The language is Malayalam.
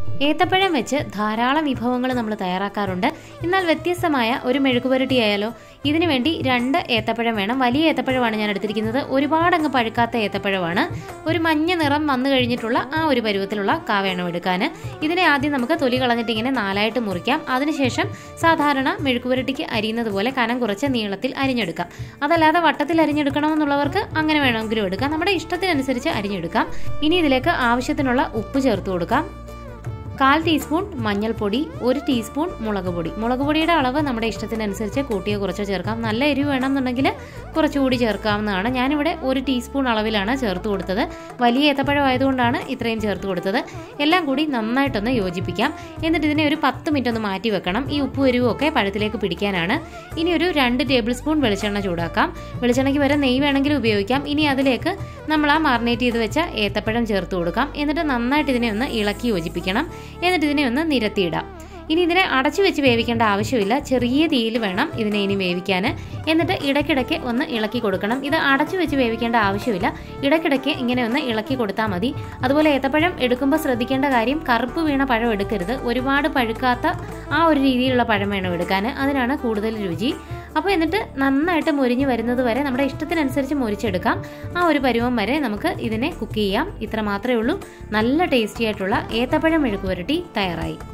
ഏത്തപ്പഴം വെച്ച് ധാരാളം വിഭവങ്ങൾ നമ്മൾ തയ്യാറാക്കാറുണ്ട് എന്നാൽ വ്യത്യസ്തമായ ഒരു മെഴുകുപുരട്ടി ആയാലോ ഇതിനു വേണ്ടി രണ്ട് ഏത്തപ്പഴം വേണം വലിയ ഏത്തപ്പഴമാണ് ഞാൻ എടുത്തിരിക്കുന്നത് ഒരുപാട് അങ്ങ് പഴുക്കാത്ത ഏത്തപ്പഴമാണ് ഒരു മഞ്ഞ നിറം വന്നു കഴിഞ്ഞിട്ടുള്ള ആ ഒരു പരുവത്തിലുള്ള കാ വേണം എടുക്കാൻ ഇതിനെ ആദ്യം നമുക്ക് തൊലി കളഞ്ഞിട്ട് ഇങ്ങനെ നാലായിട്ട് മുറിക്കാം അതിനുശേഷം സാധാരണ മെഴുകുപുരട്ടിക്ക് അരിയുന്നത് പോലെ കനം കുറച്ച് നീളത്തിൽ അരിഞ്ഞെടുക്കാം അതല്ലാതെ വട്ടത്തിൽ അരിഞ്ഞെടുക്കണമെന്നുള്ളവർക്ക് അങ്ങനെ വേണമെങ്കിലും എടുക്കാം നമ്മുടെ ഇഷ്ടത്തിനനുസരിച്ച് അരിഞ്ഞെടുക്കാം ഇനി ഇതിലേക്ക് ആവശ്യത്തിനുള്ള ഉപ്പ് ചേർത്ത് കൊടുക്കാം കാൽ ടീസ്പൂൺ മഞ്ഞൾപ്പൊടി ഒരു ടീസ്പൂൺ മുളക് പൊടി മുളക് പൊടിയുടെ അളവ് നമ്മുടെ ഇഷ്ടത്തിനനുസരിച്ച് കൂട്ടിയോ കുറച്ചോ ചേർക്കാം നല്ല എരിവ് വേണമെന്നുണ്ടെങ്കിൽ കുറച്ചുകൂടി ചേർക്കാവുന്നതാണ് ഞാനിവിടെ ഒരു ടീസ്പൂൺ അളവിലാണ് ചേർത്ത് കൊടുത്തത് വലിയ ഏത്തപ്പഴം ആയതുകൊണ്ടാണ് ഇത്രയും ചേർത്ത് കൊടുത്തത് എല്ലാം കൂടി നന്നായിട്ടൊന്ന് യോജിപ്പിക്കാം എന്നിട്ട് ഇതിനെ ഒരു പത്ത് മിനിറ്റ് ഒന്ന് മാറ്റി വെക്കണം ഈ ഉപ്പ് എരിവും ഒക്കെ പഴത്തിലേക്ക് പിടിക്കാനാണ് ഇനി ഒരു രണ്ട് ടേബിൾ സ്പൂൺ വെളിച്ചെണ്ണ ചൂടാക്കാം വെളിച്ചെണ്ണയ്ക്ക് വരെ നെയ്യ് വേണമെങ്കിൽ ഉപയോഗിക്കാം ഇനി അതിലേക്ക് നമ്മൾ ആ മാറിനേറ്റ് ചെയ്ത് വെച്ച ഏത്തപ്പഴം ചേർത്ത് കൊടുക്കാം എന്നിട്ട് നന്നായിട്ട് ഇതിനെ ഒന്ന് ഇളക്കി യോജിപ്പിക്കണം എന്നിട്ട് ഇതിനെ ഒന്ന് നിരത്തിയിടാം ഇനി ഇതിനെ അടച്ചു വെച്ച് വേവിക്കേണ്ട ആവശ്യമില്ല ചെറിയ തീയിൽ വേണം ഇതിനെ ഇനി വേവിക്കാൻ എന്നിട്ട് ഇടയ്ക്കിടയ്ക്ക് ഒന്ന് ഇളക്കി കൊടുക്കണം ഇത് അടച്ചു വെച്ച് വേവിക്കേണ്ട ആവശ്യമില്ല ഇടയ്ക്കിടയ്ക്ക് ഇങ്ങനെ ഒന്ന് ഇളക്കി കൊടുത്താൽ മതി അതുപോലെ ഏത്തപ്പഴം എടുക്കുമ്പോൾ ശ്രദ്ധിക്കേണ്ട കാര്യം കറുപ്പ് വീണ പഴം എടുക്കരുത് ഒരുപാട് പഴുക്കാത്ത ആ ഒരു രീതിയിലുള്ള പഴം വേണം എടുക്കാൻ അതിനാണ് കൂടുതൽ രുചി അപ്പോൾ എന്നിട്ട് നന്നായിട്ട് മൊരിഞ്ഞ് വരുന്നത് വരെ നമ്മുടെ ഇഷ്ടത്തിനനുസരിച്ച് മൊരിച്ചെടുക്കാം ആ ഒരു പരുവം വരെ നമുക്ക് ഇതിനെ കുക്ക് ചെയ്യാം ഇത്ര മാത്രമേ ഉള്ളൂ നല്ല ടേസ്റ്റി ആയിട്ടുള്ള ഏത്തപ്പഴം മെഴുക്ക് പുരട്ടി തയ്യാറായി